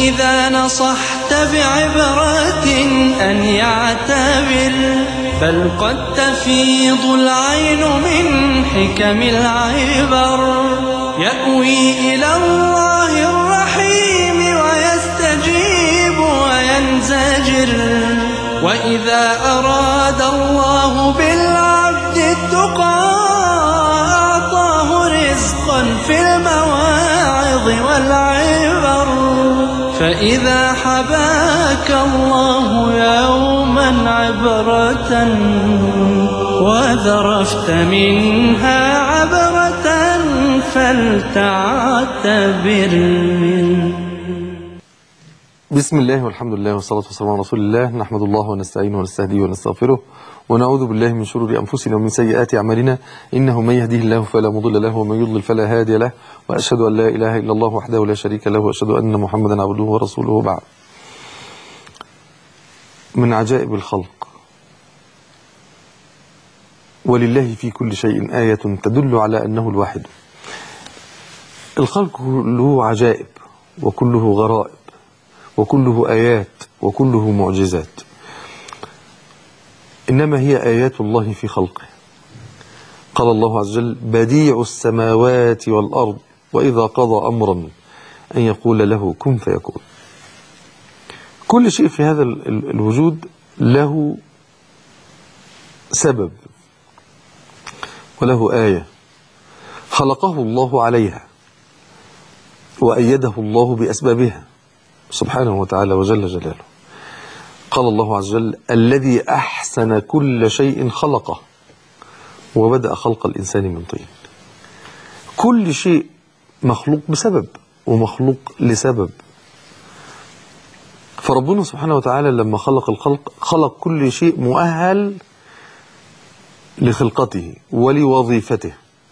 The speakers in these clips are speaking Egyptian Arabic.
إذا نصحت بعبرة أن يعتبر بل قد تفيض العين من حكم العبر يأوي إلى الله الرحيم ويستجيب وينزجر وإذا أراد الله بالعبد التقى أعطاه رزقا في المواعظ والعبر فإذا حباك الله يوما عبرة وذرفت منها عبرة فلتعتبر بسم الله والحمد لله والصلاة والسلام على رسول الله نحمد الله ونستعينه ونستهديه ونستغفره ونعوذ بالله من شرور أنفسنا ومن سيئات أعمالنا إنه من يهديه الله فلا مضل له ومن يضلل فلا هادي له وأشهد أن لا إله إلا الله وحده لا شريك له وأشهد أن محمدا عبده ورسوله بعد من عجائب الخلق ولله في كل شيء آية تدل على أنه الواحد الخلق له عجائب وكله غرائب وكله آيات وكله معجزات إنما هي آيات الله في خلقه قال الله عز وجل بديع السماوات والأرض وإذا قضى أمرا أن يقول له كن فيكون كل شيء في هذا ال- ال- الوجود له سبب وله آية خلقه الله عليها وأيده الله بأسبابها سبحانه وتعالى وجل جلاله قال الله عز وجل الذي أحسن كل شيء خلقه وبدأ خلق الإنسان من طين كل شيء مخلوق بسبب ومخلوق لسبب فربنا سبحانه وتعالى لما خلق الخلق خلق كل شيء مؤهل لخلقته ولوظيفته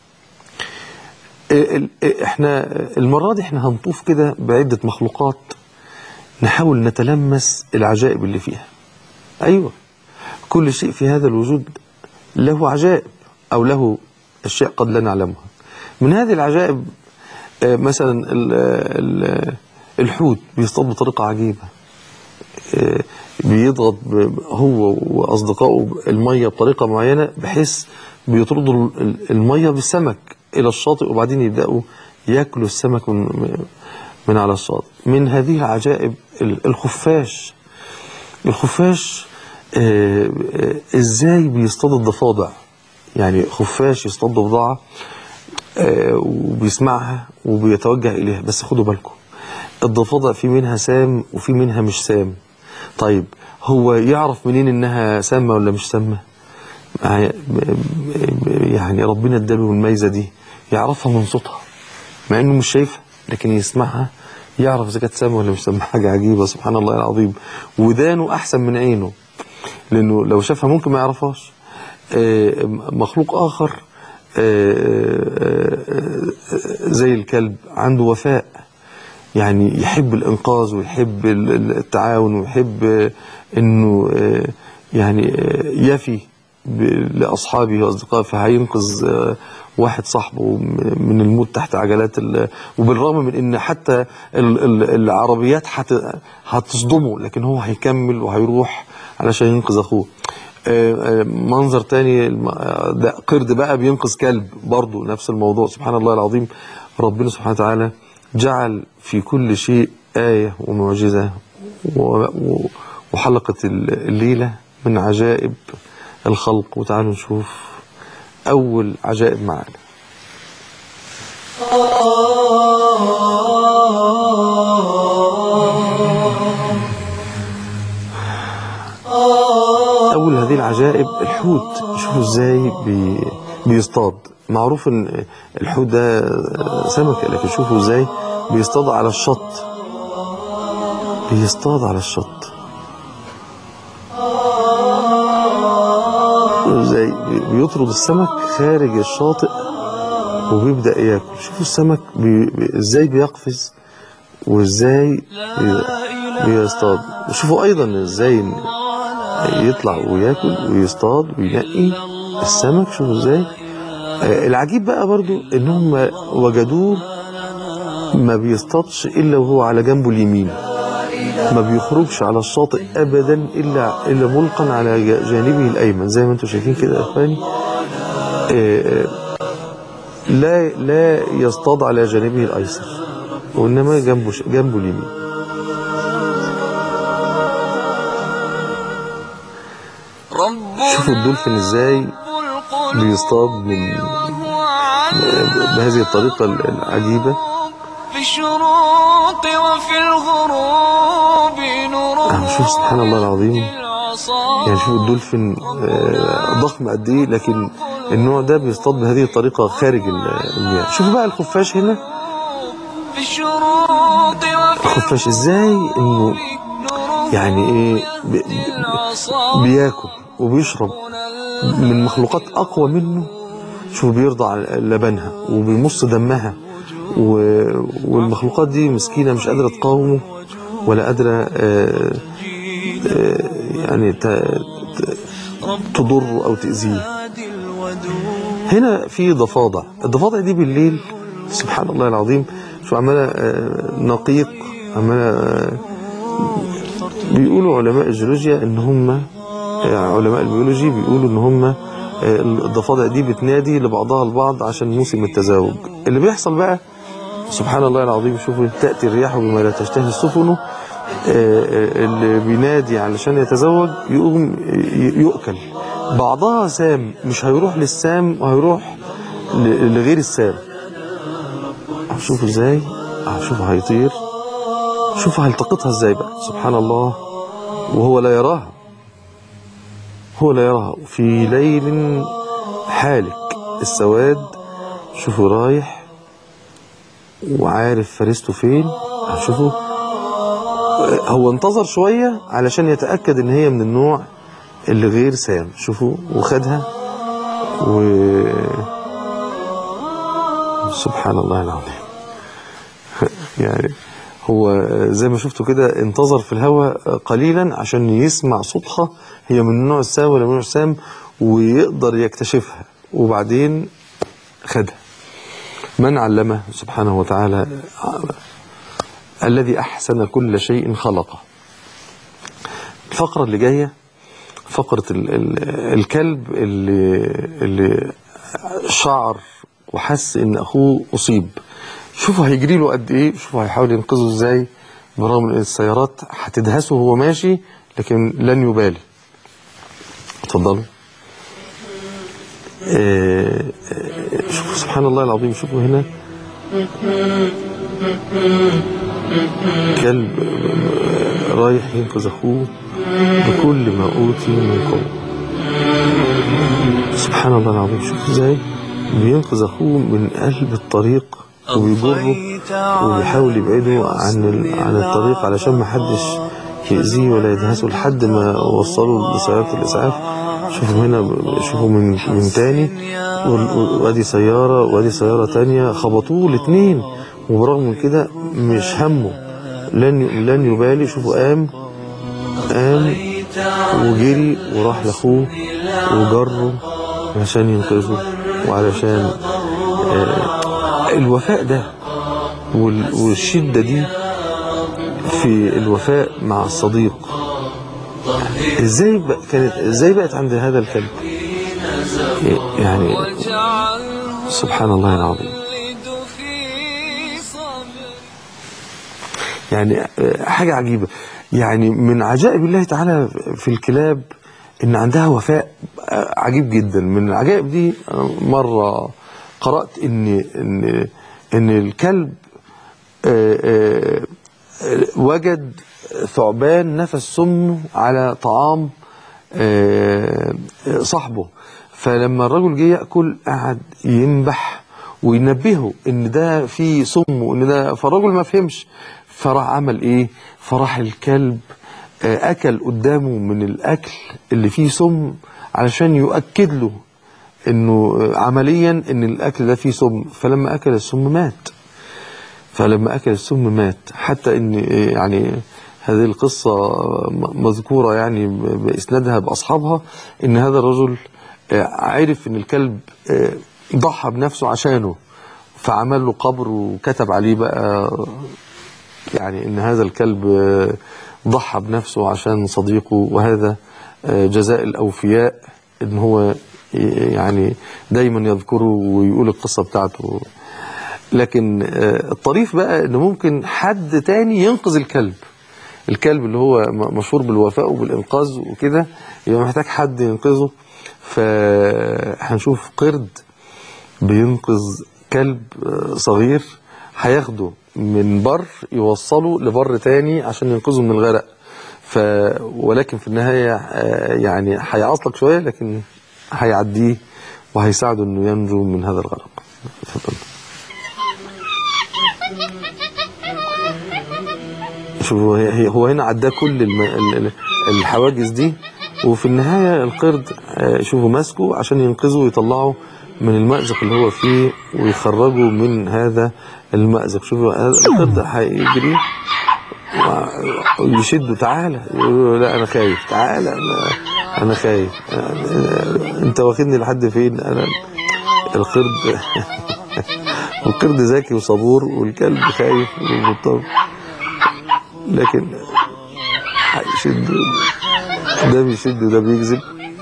ال- ال- احنا المرة دي احنا هنطوف كده بعدة مخلوقات نحاول نتلمس العجائب اللي فيها ايوه كل شيء في هذا الوجود له عجائب او له اشياء قد لا نعلمها من هذه العجائب آه، مثلا ال- ال- الحوت بيصطاد بطريقة عجيبة آه، بيضغط ب- هو واصدقائه الميه بطريقه معينه بحيث بيطردوا ال- الميه بالسمك الى الشاطئ وبعدين يبداوا ياكلوا السمك من من على الشاطئ من هذه العجائب ال- الخفاش الخفاش آه، آه، ازاي بيصطاد الضفادع يعني خفاش يصطاد ضفدعه آه، وبيسمعها وبيتوجه إليها بس خدوا بالكم الضفادع في منها سام وفي منها مش سام طيب هو يعرف منين إنها سامة ولا مش سامة يعني- يعني ربنا اداله الميزة دي يعرفها من صوتها مع إنه مش شايفها لكن يسمعها يعرف إذا كانت سامة ولا مش سامة حاجة عجيبة سبحان الله العظيم ودانه أحسن من عينه لأنه لو شافها ممكن ما يعرفهاش آه، مخلوق آخر آه، آه، زي الكلب عنده وفاء يعني يحب الإنقاذ ويحب ال- ال- التعاون ويحب آه، إنه آه، يعني آه، يفي ب- لأصحابه وأصدقائه فهينقذ آه، واحد صاحبه م- من الموت تحت عجلات ال- وبالرغم من إن حتى ال- ال- العربيات هت- هتصدمه لكن هو هيكمل وهيروح علشان ينقذ أخوه آه، آه، منظر تاني الم- آه، ده قرد بقى بينقذ كلب برضه نفس الموضوع سبحان الله العظيم ربنا سبحانه وتعالى جعل في كل شيء آية ومعجزة و- و- وحلقة ال- الليلة من عجائب الخلق وتعالوا نشوف أول عجائب معانا أول هذه العجائب الحوت شوفوا إزاي بي بيصطاد معروف إن الحوت ده سمكة لكن شوفوا إزاي بيصطاد على الشط بيصطاد على الشط إزاي بي- بيطرد السمك خارج الشاطئ وبيبدأ ياكل شوفوا السمك بي بي- إزاي بيقفز وإزاي بي- بيصطاد وشوفوا أيضا إزاي يطلع وياكل ويصطاد وينقي السمك شوفوا ازاي آه، العجيب بقى برضو ان هم وجدوه ما بيصطادش الا وهو على جنبه اليمين ما بيخرجش على الشاطئ ابدا الا الا ملقا على ج- جانبه الايمن زي ما انتم شايفين كده يا اخواني آه، آه، لا لا يصطاد على جانبه الايسر وانما جنبه ش- جنبه اليمين شوفوا الدولفين ازاي بيصطاد من بهذه الطريقة العجيبة في الشروق وفي الغروب نور آه، شوف سبحان الله العظيم يعني شوف الدولفين آه، ضخم قد ايه لكن النوع ده بيصطاد بهذه الطريقة خارج ال- المياه شوفوا بقى الخفاش هنا في الشروق وفي الخفاش ازاي انه يعني ايه بي- بي- بياكل وبيشرب من مخلوقات اقوى منه شوف بيرضع لبنها وبيمص دمها و... والمخلوقات دي مسكينه مش قادره تقاومه ولا قادره آه، آه، يعني ت... ت- تضره او تاذيه هنا في ضفادع الضفادع دي بالليل سبحان الله العظيم شو عماله آه، نقيق عماله آه، بيقولوا علماء الجيولوجيا ان هم يعني علماء البيولوجي بيقولوا ان هم آه، الضفادع دي بتنادي لبعضها البعض عشان موسم التزاوج اللي بيحصل بقى سبحان الله العظيم شوفوا تأتي الرياح بما لا تشتهي السفن آه، آه، اللي بينادي علشان يتزوج يقوم ي- يؤكل بعضها سام مش هيروح للسام وهيروح ل- لغير السام شوفوا ازاي آه، شوفوا هيطير شوفوا هيلتقطها ازاي بقى سبحان الله وهو لا يراها هو لا يراها في ليل حالك السواد شوفوا رايح وعارف فريسته فين شوفوا هو انتظر شوية علشان يتأكد ان هي من النوع اللي غير سام شوفوا وخدها و سبحان الله العظيم يعني هو زي ما شفتوا كده انتظر في الهواء قليلا عشان يسمع صوتها هي من نوع السام ولا من نوع السام ويقدر يكتشفها وبعدين خدها من علمه سبحانه وتعالى الذي أحسن كل شيء خلقه الفقرة اللي جاية فقرة ال ال الكلب اللي, اللي شعر وحس ان اخوه اصيب شوفوا هيجري له قد ايه شوفوا هيحاول ينقذه ازاي برغم ان السيارات هتدهسه وهو ماشي لكن لن يبالي اتفضلوا آه، آه، شوفوا سبحان الله العظيم شوفوا هنا كلب آه، رايح ينقذ اخوه بكل ما اوتي من قوه سبحان الله العظيم شوف ازاي بينقذ اخوه من قلب الطريق وبيجره وبيحاول يبعده عن ال- عن الطريق علشان ما حدش يأذيه ولا يدهسه لحد ما وصلوا لسيارة الإسعاف شوفوا هنا شوفوا من من تاني وال- وادي سيارة وادي سيارة تانية خبطوه الاتنين وبرغم من كده مش همه لن لن يبالي شوفوا قام قام وجري وراح لاخوه وجره عشان ينقذه وعلشان آه، الوفاء ده وال- والشدة دي في الوفاء مع الصديق ازاي بق- كانت ازاي بقت عند هذا الكلب يعني سبحان الله العظيم في صبر يعني آه، حاجة عجيبة يعني من عجائب الله تعالى في الكلاب ان عندها وفاء آه، عجيب جدا من العجائب دي آه، مرة قرأت ان ان ان الكلب آه، آه، آه، وجد ثعبان نفس سمه على طعام آه، آه، صاحبه فلما الرجل جه ياكل قعد ينبح وينبهه ان ده فيه سم وان ده فالرجل ما فهمش فراح عمل ايه فراح الكلب آه، اكل قدامه من الاكل اللي فيه سم علشان يؤكد له انه آه، عمليا ان الاكل ده فيه سم فلما اكل السم مات فلما اكل السم مات حتى ان يعني هذه القصة مذكورة يعني بإسنادها بأصحابها إن هذا الرجل آه، عرف إن الكلب آه، ضحى بنفسه عشانه فعمل له قبر وكتب عليه بقى يعني إن هذا الكلب آه، ضحى بنفسه عشان صديقه وهذا آه، جزاء الأوفياء إن هو ي- يعني دايما يذكره ويقول القصة بتاعته لكن آه، الطريف بقى إن ممكن حد تاني ينقذ الكلب الكلب اللي هو م- مشهور بالوفاء وبالإنقاذ وكده يبقى محتاج حد ينقذه فهنشوف قرد بينقذ كلب آه، صغير هياخده من بر يوصله لبر تاني عشان ينقذه من الغرق ف ولكن في النهاية آه، يعني هيعصلك شوية لكن هيعديه وهيساعده انه ينجو من هذا الغرق اتفضل شوف هو هي- هو هنا عداه كل الم... ال- ال- الحواجز دي وفي النهاية القرد آه، شوفوا ماسكه عشان ينقذه ويطلعه من المأزق اللي هو فيه ويخرجه من هذا المأزق شوفوا هذا القرد هيجري و- ويشده تعالى يقول له لا انا خايف تعالى انا انا خايف آه، انت واخدني لحد فين انا القرد القرد ذكي وصبور والكلب خايف ومضطر لكن هيشد ده بيشد وده بيجذب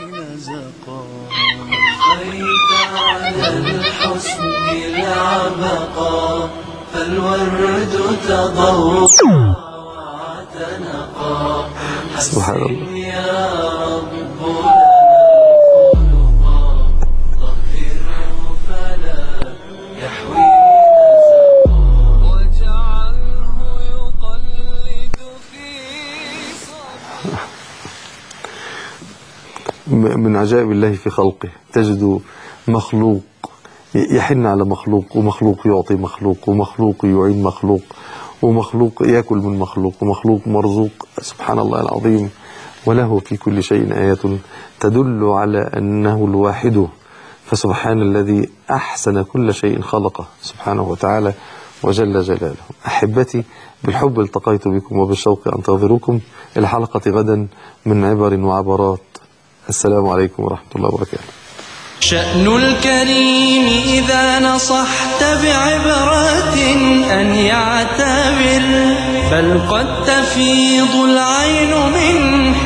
خيت على الحسن العبقى فالورد تضوع واعتنقا سبحان الله يا رب لنا الخلقا طهره فلا يحوي نزقا واجعله يقلد في صدره م- من عجائب الله في خلقه تجد مخلوق ي- يحن على مخلوق ومخلوق يعطي مخلوق ومخلوق يعين مخلوق ومخلوق ياكل من مخلوق ومخلوق مرزوق سبحان الله العظيم وله في كل شيء آية تدل على أنه الواحد فسبحان الذي أحسن كل شيء خلقه سبحانه وتعالى وجل جلاله أحبتي بالحب التقيت بكم وبالشوق أنتظركم إلى حلقة غدا من عبر وعبرات السلام عليكم ورحمة الله وبركاته شأن الكريم إذا نصحت بعبرة أن يعتبر بل قد تفيض العين من